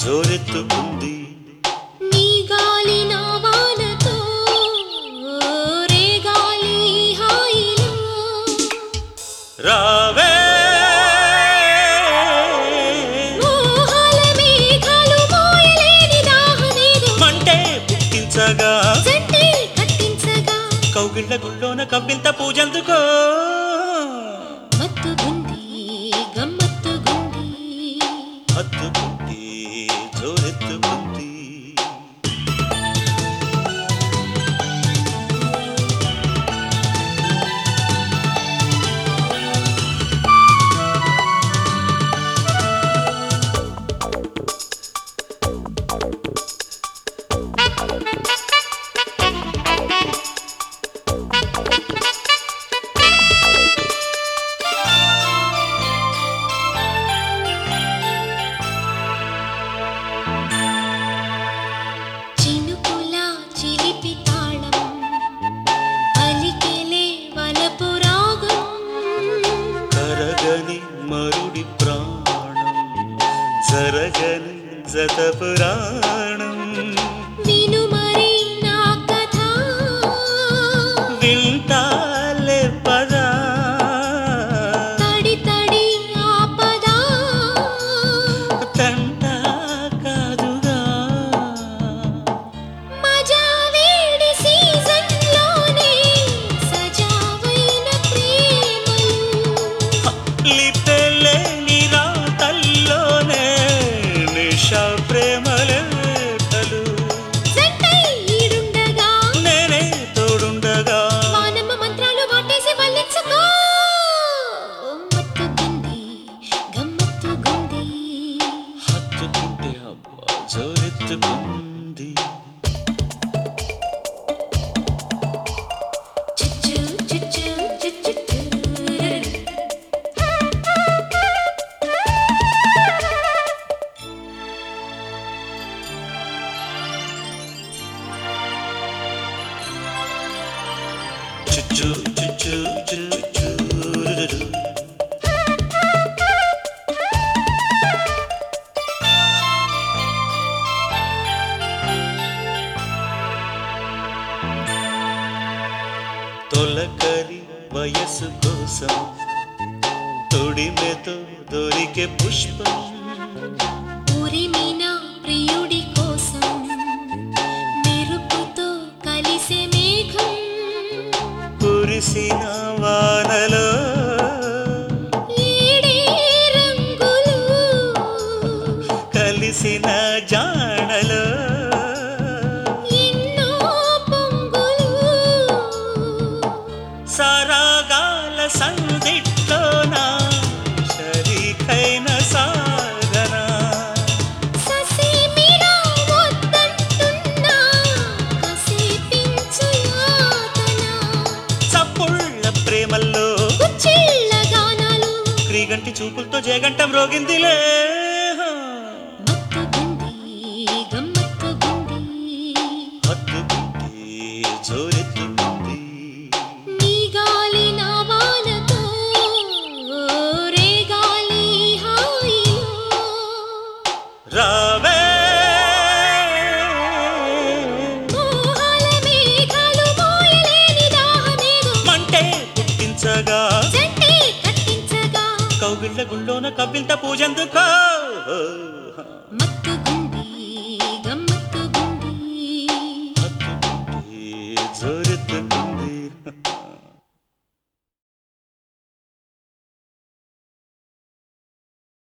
జోరెత్తుకుంది నీ గాలి నా వానతో రే గాలి హాయిలో రావే మోహాల మేఘాలు మోయలేని దాహమేదో మంటే పుట్టించగా జంటే కట్టించగా కౌగిళ్ళ గుళ్ళోన కవ్వింత పూజందుకో మత్తుగుంది గమ్మత్తుగుంది హత్తుకుంది జోరెత్తుకుంది చినుకుల చిలిపి తాళం అలికెలే వలపు రాగం కరగని మరుడి ప్రాణం జరగని జత పురాణం విను మరి నా కథ వింటాలే పదా తడి తడి ఆపద తంట కాదుగా మజా వేడి సీజన్లోనే సజావైన ప్రేమలు లిపెలేని రాతల్లోనే నిషా ప్రేమలేఖలు జంటై ఈడుండగా నేనే తోడుండగా మానమ్మ మంత్రాలు వాటేసి వల్లించుకో మత్తుగుంది గమ్మత్తుగుంది హత్తుకుంటే అబ్బా జోరెత్తుకుంది చుచ్చు చుచ్చు చుచ్చు చుచ్చు చుచ్చు చుచ్చు తొలకరి వయసు కోసం తొడిమెతో దొరికే పుష్పం ఉరిమిన ప్రియుడి కోసం మెరుపుతో కలిసే మేఘం కురిసిన వానలో ఏడే రంగులు కలిసిన జాణలో ఎన్నో పొంగులు సరాగాల సందిట్లోన షరీకైన సాగన ససేమిరా వద్దంటున్నా కసేపించు యాతన చప్పుళ్ళ ప్రేమల్లో కుచ్చిళ్ళ గానాలు క్రీగంటి చూపులతో జయగంటం రోగిందిలే మత్తుగుంది గమ్మత్తుగుంది హత్తుకుంది జోరెత్తుకుంది నీ గాలి నా వానతో రే గాలి హాయిలో రావే మోహాల మేఘాలు మోయలేని దాహమేదో మంటే పుట్టించగా జంటే కట్టించగా కౌగిళ్ళ గుళ్ళోన కవ్వింత పూజందుకో మత్తుగుంది